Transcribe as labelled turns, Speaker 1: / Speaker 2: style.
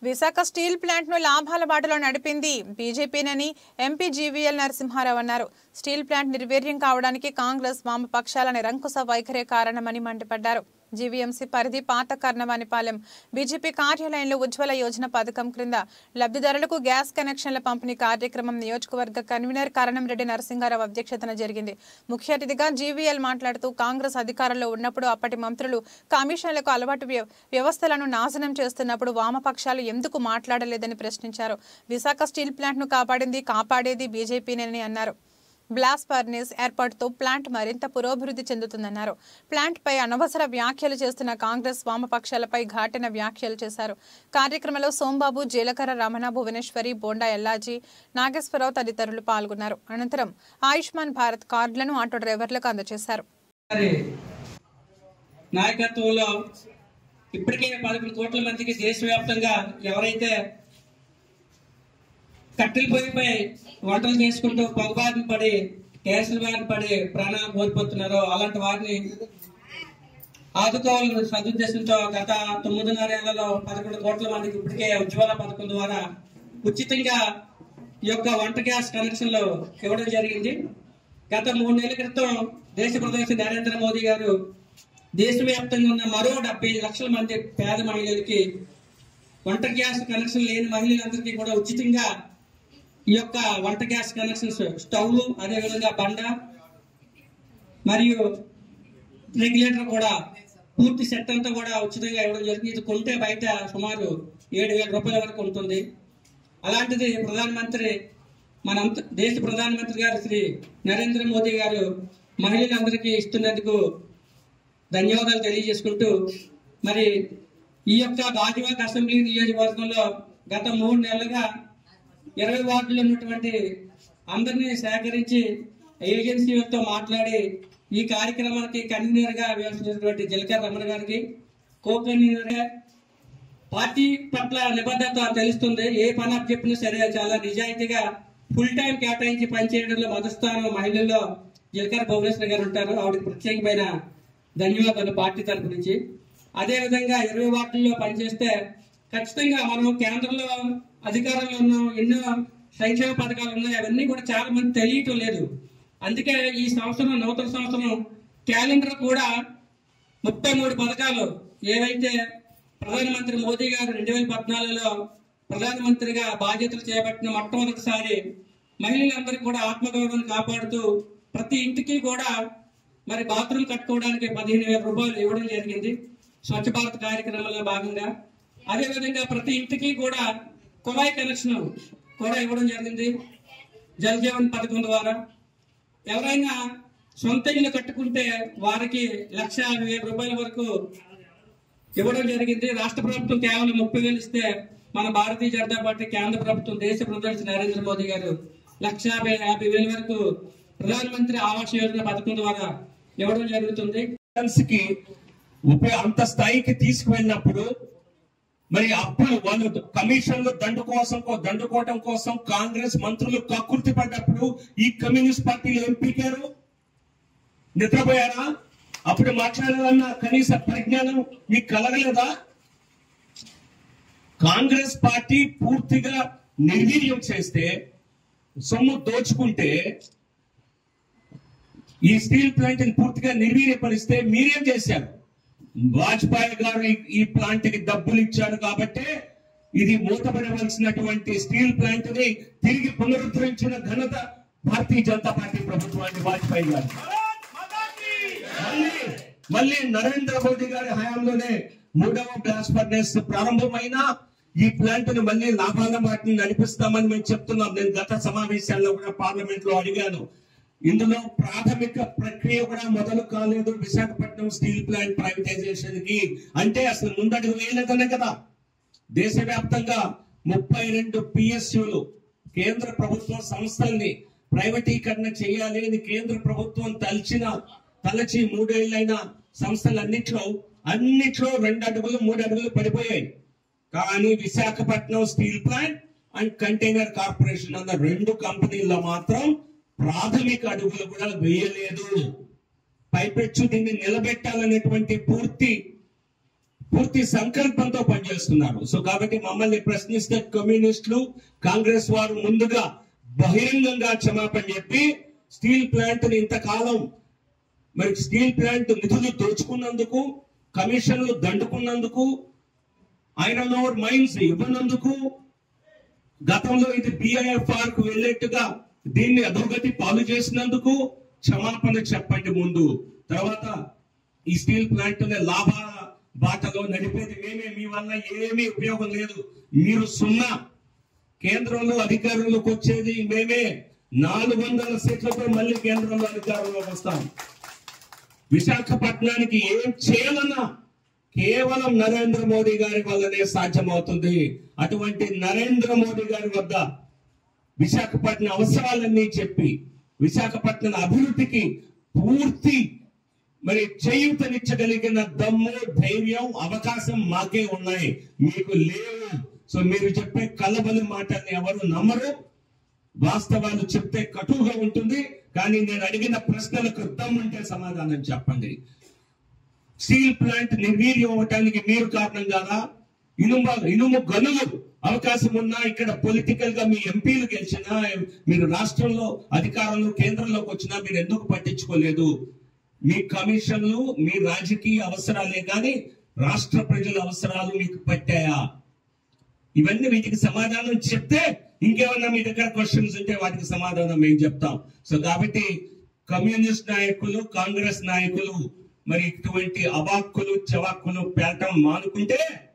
Speaker 1: Visakha steel plant ను లాభాల బాటలో నడిపింది బీజేపీనని ఎంపీ జీవీఎల్ నరసింహారావు అన్నారు స్టీల్ ప్లాంట్ నిర్వీర్యం కావడానికి కాంగ్రెస్ వామపక్షాల నిరంకుశ వైఖరే కారణమని మండిపడ్డారు జీవీఎంసీ పరిధి పాత కర్ణవానిపాలెం బీజేపీ కార్యాలయంలో ఉజ్వల యోజన పథకం క్రింద లబ్ధిదారులకు గ్యాస్ కనెక్షన్ల పంపిణీ కార్యక్రమం నియోజకవర్గ కన్వీనర్ కరణంరెడ్డి నరసింహారావు అధ్యక్షతన జరిగింది ముఖ్య అతిథిగా జీవీఎల్ మాట్లాడుతూ కాంగ్రెస్ అధికారంలో ఉన్నప్పుడు అప్పటి మంత్రులు కమిషన్లకు అలవాటు వ్య- వ్యవస్థలను నాశనం చేస్తున్నప్పుడు వామపక్షాలు ఎందుకు మాట్లాడలేదని ప్రశ్నించారు విశాఖ స్టీల్ ప్లాంట్ను కాపాడింది కాపాడేది బీజేపీనని అన్నారు బ్లాస్ట్ ఫర్నేస్ ఏర్పాటుతో ప్లాంట్ మరింత పురోభివృద్ధి చెందుతుందన్నారు ప్లాంట్ పై అనవసర వ్యాఖ్యలు చేస్తున్న కాంగ్రెస్ వామపక్షాలపై ఘాటిన వ్యాఖ్యలు చేశారు కార్యక్రమంలో సోంబాబు జీలకర్ర రమణ భువనేశ్వరి బోండా ఎల్లాజీ నాగేశ్వరరావు తదితరులు పాల్గొన్నారు అనంతరం ఆయుష్మాన్ భారత్ కార్డులను ఆటో డ్రైవర్లకు అందజేశారు
Speaker 2: గారి నాయకత్వంలో ఇప్పటికే పదకొండు కోట్ల మందికి దేశవ్యాప్తంగా ఎవరైతే కట్టెలు పొయ్యిపై వంటలు చేసుకుంటూ పొగబారిన పడి క్యాన్సర్ బారిన పడి ప్రాణాలు కోల్పోతున్నారో అలాంటి వారిని ఆదుకోవాలని సదుద్దేశంతో గత తొమ్మిదిన్నర ఏళ్లలో పదకొండు కోట్ల మందికి ఇప్పటికే ఉజ్వల పథకం ద్వారా ఉచితంగా ఈ యొక్క వంట గ్యాస్ కనెక్షన్లు ఇవ్వడం జరిగింది గత మూడు నెలల క్రితం దేశ ప్రధాని నరేంద్ర మోదీ గారు దేశవ్యాప్తంగా ఉన్న మరో డెబ్బై లక్షల మంది పేద మహిళలకి వంట గ్యాస్ కనెక్షన్ లేని మహిళలందరికీ కూడా ఉచితంగా ఈ యొక్క వంట గ్యాస్ కనెక్షన్స్ స్టవ్ అదేవిధంగా బండ మరియు రెగ్యులేటర్ కూడా పూర్తి సెట్ అంతా కూడా ఉచితంగా ఇవ్వడం జరిగింది ఇది కొంటే బయట సుమారు ఏడు వేల రూపాయల వరకు ఉంటుంది అలాంటిది ప్రధానమంత్రి మన అంత- దేశ ప్రధానమంత్రి గారు శ్రీ నరేంద్ర మోదీ గారు మహిళలందరికీ ఇస్తున్నందుకు ధన్యవాదాలు తెలియజేసుకుంటూ మరి ఈ యొక్క గాజువాక అసెంబ్లీ నియోజకవర్గంలో గత మూడు నెలలుగా ఇరవై వార్డులో ఉన్నటువంటి అందరినీ సేకరించి ఏజెన్సీలతో మాట్లాడి ఈ కార్యక్రమానికి కన్వీనర్ గా వ్యవహరించినటువంటి జలకర్ రమణ గారికి కో కన్వీనర్ గా పార్టీ పట్ల నిబద్ధత తెలుస్తుంది ఏ పని అప్పు చెప్పినా సరే చాలా నిజాయితీగా ఫుల్ టైం కేటాయించి పనిచేయడంలో మొదటి స్థానం మహిళల్లో జిలకర్ భువనేశ్వర్ గారు ఉంటారు ఆవిడకి ప్రత్యేకమైన ధన్యవాదాలు పార్టీ తరపు నుంచి అదే విధంగా ఇరవై వార్డుల్లో పనిచేస్తే ఖచ్చితంగా మనము కేంద్రంలో అధికారంలో ఉన్నాం ఎన్నో సంక్షేమ పథకాలు ఉన్నాయి అవన్నీ కూడా చాలా మంది తెలియటం లేదు అందుకే ఈ సంవత్సరం నూతన సంవత్సరం క్యాలెండర్ కూడా ముప్పై మూడు పథకాలు ఏవైతే ప్రధానమంత్రి మోదీ గారు రెండు వేల పద్నాలుగులో ప్రధానమంత్రిగా బాధ్యతలు చేపట్టిన మొట్టమొదటిసారి మహిళలందరికీ కూడా ఆత్మగౌరవాన్ని కాపాడుతూ ప్రతి ఇంటికి కూడా మరి బాత్రూమ్ కట్టుకోవడానికి పదిహేను వేల రూపాయలు ఇవ్వడం జరిగింది స్వచ్ఛ భారత్ కార్యక్రమంలో భాగంగా అదే విధంగా ప్రతి ఇంటికి కూడా కుళాయి కనెక్షన్ కూడా ఇవ్వడం జరిగింది జల్ జీవన్ పథకం ద్వారా ఎవరైనా సొంత ఇల్లు కట్టుకుంటే వారికి లక్ష యాభై వేల రూపాయల వరకు ఇవ్వడం జరిగింది రాష్ట్ర ప్రభుత్వం కేవలం ముప్పై వేలు ఇస్తే మన భారతీయ జనతా పార్టీ కేంద్ర ప్రభుత్వం దేశ ప్రధాని నరేంద్ర మోదీ గారు లక్ష యాభై యాభై వేల వరకు ప్రధానమంత్రి ఆవాస్ యోజన పథకం ద్వారా ఇవ్వడం జరుగుతుంది
Speaker 3: కాన్ఫిడెన్స్ కి ఉపయోగ అంత స్థాయికి తీసుకువెళ్ళినప్పుడు మరి అప్పుడు వాళ్ళు కమిషన్లు దండు కోసం దండుకోవటం కోసం కాంగ్రెస్ మంత్రులు కక్కుర్తి పడ్డప్పుడు ఈ కమ్యూనిస్ట్ పార్టీలు ఏం పీకారు నిద్రపోయారా అప్పుడు మాట్లాడాలన్న కనీస పరిజ్ఞానం మీకు కలగలేదా కాంగ్రెస్ పార్టీ పూర్తిగా నిర్వీర్యం చేస్తే సొమ్ము దోచుకుంటే ఈ స్టీల్ ప్లాంట్ ని పూర్తిగా నిర్వీర్యపరిస్తే మీరేం చేశారు వాజ్పేయి గారు ఈ- ఈ ప్లాంట్ కి డబ్బులు ఇచ్చాడు కాబట్టే ఇది మూతపడవలసినటువంటి స్టీల్ ప్లాంట్ ని తిరిగి పునరుద్ధరించిన ఘనత భారతీయ జనతా పార్టీ ప్రభుత్వాన్ని వాజ్పేయి గారు మళ్ళీ మళ్ళీ నరేంద్ర మోదీ గారి హయాంలోనే మూడవ బ్లాస్ట్ ఫర్నేస్ ప్రారంభమైన ఈ ప్లాంట్ ని మళ్ళీ లాభాల వాటిని నడిపిస్తామని మేము చెప్తున్నాం నేను గత సమావేశాల్లో కూడా పార్లమెంట్ లో అడిగాను ఇందులో ప్రాథమిక ప్రక్రియ కూడా మొదలు కాలేదు విశాఖపట్నం స్టీల్ ప్లాంట్ ప్రైవేటైజేషన్ కి అంటే అసలు ముందడుగు వేయలేదనే కదా దేశవ్యాప్తంగా ముప్పై రెండు పిఎస్యులు కేంద్ర ప్రభుత్వ సంస్థల్ని ప్రైవేటీకరణ చేయాలి అని కేంద్ర ప్రభుత్వం తలచిన తలచి మూడేళ్లైన సంస్థలన్నిట్లో అన్నిట్లో రెండు అడుగులు మూడు అడుగులు పడిపోయాయి కానీ Visakhapatnam steel plant and container corporation అన్న రెండు కంపెనీల్లో మాత్రం ప్రాథమిక అడుగులు కూడా వేయలేదు పైపెచ్చు దీన్ని నిలబెట్టాలనేటువంటి పూర్తి పూర్తి సంకల్పంతో పనిచేస్తున్నారు సో కాబట్టి మమ్మల్ని ప్రశ్నిస్తే కమ్యూనిస్టులు కాంగ్రెస్ వారు ముందుగా బహిరంగంగా క్షమాపణ చెప్పి స్టీల్ ప్లాంట్ ని ఇంతకాలం మరి స్టీల్ ప్లాంట్ నిధులు దోచుకున్నందుకు కమిషన్లు దండుకున్నందుకు ఐరన్ ఓర్ మైన్స్ ఇవ్వనందుకు గతంలో ఇది బిఐఎఫ్ఆర్ కు వెళ్ళేట్టుగా దీన్ని అధోగతి పాలు చేసినందుకు క్షమాపణ చెప్పండి ముందు తర్వాత ఈ స్టీల్ ప్లాంట్ లాభాల బాటలో నడిపేది మేమే మీ వల్ల ఏమీ ఉపయోగం లేదు మీరు సున్నా కేంద్రంలో అధికారంలోకి వచ్చేది మేమే నాలుగు వందల సీట్లతో మళ్ళీ కేంద్రంలో అధికారంలోకి వస్తాం విశాఖపట్నానికి ఏం చేయాలన్నా కేవలం నరేంద్ర మోడీ గారి వల్లనే సాధ్యమవుతుంది అటువంటి నరేంద్ర మోడీ గారి వద్ద విశాఖపట్నం అవసరాలన్నీ చెప్పి విశాఖపట్నం అభివృద్ధికి పూర్తి మరి చేయూతనిచ్చగలిగిన దమ్ము ధైర్యం అవకాశం మాకే ఉన్నాయి మీకు లేవు సో మీరు చెప్పే కలబలి మాటల్ని ఎవరు నమ్మరు వాస్తవాలు చెప్తే కటువుగా ఉంటుంది కానీ నేను అడిగిన ప్రశ్నలకు దమ్ముంటే సమాధానం చెప్పండి స్టీల్ ప్లాంట్ నిర్వీర్యం అవ్వటానికి మీరు కారణం కాదా ఇనుము ఇనుము గనులు అవకాశం ఉన్నా ఇక్కడ పొలిటికల్ గా మీ ఎంపీలు గెలిచినా మీరు రాష్ట్రంలో అధికారంలో కేంద్రంలోకి వచ్చినా మీరు ఎందుకు పట్టించుకోలేదు మీ కమిషన్లు మీ రాజకీయ అవసరాలే కానీ రాష్ట్ర ప్రజల అవసరాలు మీకు పట్టాయా ఇవన్నీ వీటికి సమాధానం చెప్తే ఇంకేమన్నా మీ దగ్గర క్వశ్చన్స్ ఉంటే వాటికి సమాధానం మేము చెప్తాం సో కాబట్టి కమ్యూనిస్ట్ నాయకులు కాంగ్రెస్ నాయకులు మరి ఇటువంటి అవాక్కులు చవాక్కులు పేటం మానుకుంటే